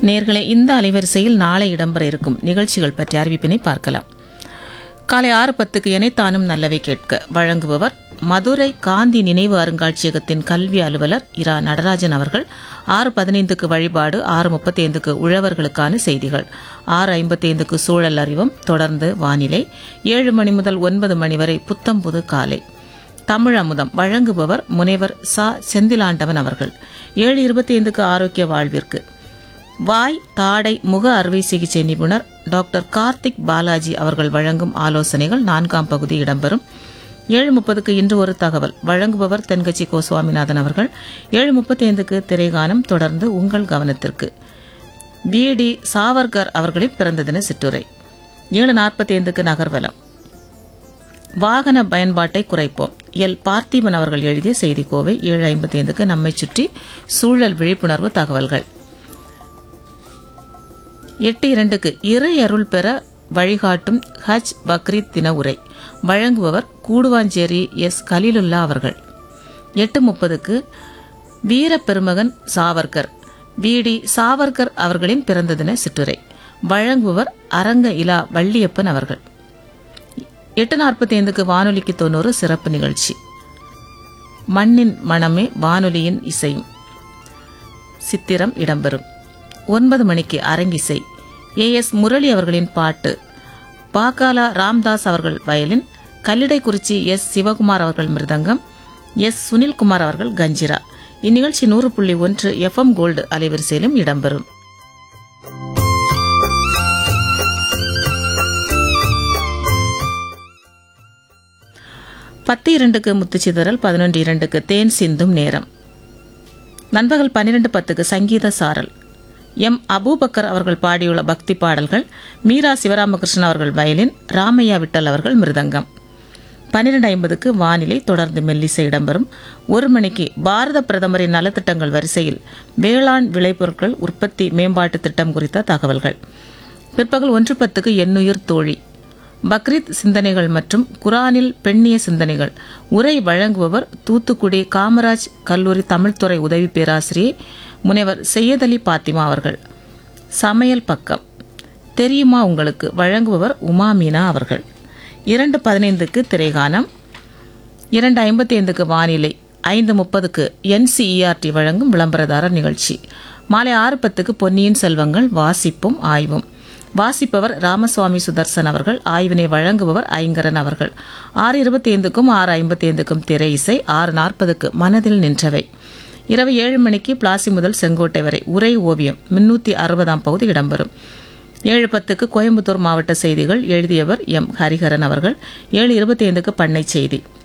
நேர்களே இந்த அலைவரிசையில் நாளை இடம்பெற இருக்கும் நிகழ்ச்சிகள் பற்றிய அறிவிப்பினை பார்க்கலாம் காலை ஆறு பத்துக்கு இணைத்தானும் நல்லவை கேட்க வழங்குபவர் மதுரை காந்தி நினைவு அருங்காட்சியகத்தின் கல்வி அலுவலர் இரா நடராஜன் அவர்கள் ஆறு பதினைந்துக்கு வழிபாடு ஆறு முப்பத்தி ஐந்துக்கு உழவர்களுக்கான செய்திகள் ஆறு ஐம்பத்தி ஐந்துக்கு சூழல் அறிவும் தொடர்ந்து வானிலை ஏழு மணி முதல் ஒன்பது மணி வரை புத்தம்புது காலை தமிழ் அமுதம் வழங்குபவர் முனைவர் சா செந்திலாண்டவன் அவர்கள் ஏழு இருபத்தி ஐந்துக்கு ஆரோக்கிய வாழ்விற்கு வாய் தாடை முக அறுவை சிகிச்சை நிபுணர் டாக்டர் கார்த்திக் பாலாஜி அவர்கள் வழங்கும் ஆலோசனைகள் நான்காம் பகுதி இடம்பெறும் ஏழு முப்பதுக்கு இன்று ஒரு தகவல் வழங்குபவர் தென்கட்சி கோ சுவாமிநாதன் அவர்கள் ஏழு முப்பத்தி ஐந்துக்கு திரைகானம் தொடர்ந்து உங்கள் கவனத்திற்கு வி டி சாவர்கர் அவர்களின் பிறந்த தின சிற்றுரை ஏழு நாற்பத்தி ஐந்துக்கு நகர்வலம் வாகன பயன்பாட்டை குறைப்போம் எல் பார்த்திபன் அவர்கள் எழுதிய செய்தி கோவை ஏழு ஐம்பத்தி ஐந்துக்கு நம்மை சுற்றி சூழல் விழிப்புணர்வு தகவல்கள் எட்டு இரண்டுக்கு இறை அருள் பெற வழிகாட்டும் ஹஜ் பக்ரீத் தின உரை வழங்குபவர் கூடுவாஞ்சேரி எஸ் கலீலுல்லா அவர்கள் எட்டு முப்பதுக்கு வீர பெருமகன் சாவர்கர் விடி சாவர்கர் அவர்களின் பிறந்த தின சிற்றுரை வழங்குபவர் அரங்க இலா வள்ளியப்பன் அவர்கள் எட்டு நாற்பத்தி ஐந்துக்கு வானொலிக்கு தொண்ணூறு சிறப்பு நிகழ்ச்சி மண்ணின் மனமே வானொலியின் இசையும் சித்திரம் இடம்பெறும் ஒன்பது மணிக்கு அரங்கிசை ஏ எஸ் முரளி அவர்களின் பாட்டு பாக்காலா ராம்தாஸ் அவர்கள் வயலின் கல்லிடைக்குறிச்சி எஸ் சிவகுமார் அவர்கள் மிருதங்கம் எஸ் சுனில்குமார் அவர்கள் கஞ்சிரா இந்நிகழ்ச்சி நூறு புள்ளி ஒன்று எஃப்எம் கோல்டு அலைவரிசையிலும் இடம்பெறும் பத்து இரண்டுக்கு முத்துச்சிதறல் பதினொன்று இரண்டுக்கு தேன் சிந்தும் நேரம் நண்பகல் பன்னிரண்டு பத்துக்கு சங்கீத சாரல் எம் அபூபக்கர் அவர்கள் பாடியுள்ள பக்தி பாடல்கள் மீரா சிவராமகிருஷ்ணன் அவர்கள் வயலின் ராமையா விட்டல் அவர்கள் மிருதங்கம் பன்னிரண்டு ஐம்பதுக்கு வானிலை தொடர்ந்து மெல்லிசை இடம்பெறும் ஒரு மணிக்கு பாரத பிரதமரின் நலத்திட்டங்கள் வரிசையில் வேளாண் விளைபொருட்கள் உற்பத்தி மேம்பாட்டு திட்டம் குறித்த தகவல்கள் பிற்பகல் ஒன்று பத்துக்கு எண்ணுயிர் தோழி பக்ரீத் சிந்தனைகள் மற்றும் குரானில் பெண்ணிய சிந்தனைகள் உரை வழங்குபவர் தூத்துக்குடி காமராஜ் கல்லூரி தமிழ்துறை உதவி பேராசிரியை முனைவர் செய்யதலி பாத்திமா அவர்கள் சமையல் பக்கம் தெரியுமா உங்களுக்கு வழங்குபவர் உமா மீனா அவர்கள் இரண்டு பதினைந்துக்கு திரைகானம் இரண்டு ஐம்பத்தி ஐந்துக்கு வானிலை ஐந்து முப்பதுக்கு என்சிஇஆர்டி வழங்கும் விளம்பரதாரர் நிகழ்ச்சி மாலை ஆறு பத்துக்கு பொன்னியின் செல்வங்கள் வாசிப்பும் ஆய்வும் வாசிப்பவர் ராமசுவாமி சுதர்சன் அவர்கள் ஆய்வினை வழங்குபவர் ஐங்கரன் அவர்கள் ஆறு இருபத்தி ஐந்துக்கும் ஆறு ஐம்பத்தி ஐந்துக்கும் திரை இசை ஆறு நாற்பதுக்கு மனதில் நின்றவை இரவு ஏழு மணிக்கு பிளாசி முதல் செங்கோட்டை வரை உரை ஓவியம் முன்னூற்றி அறுபதாம் பகுதி இடம்பெறும் ஏழு பத்துக்கு கோயம்புத்தூர் மாவட்ட செய்திகள் எழுதியவர் எம் ஹரிஹரன் அவர்கள் ஏழு இருபத்தி ஐந்துக்கு பண்ணை செய்தி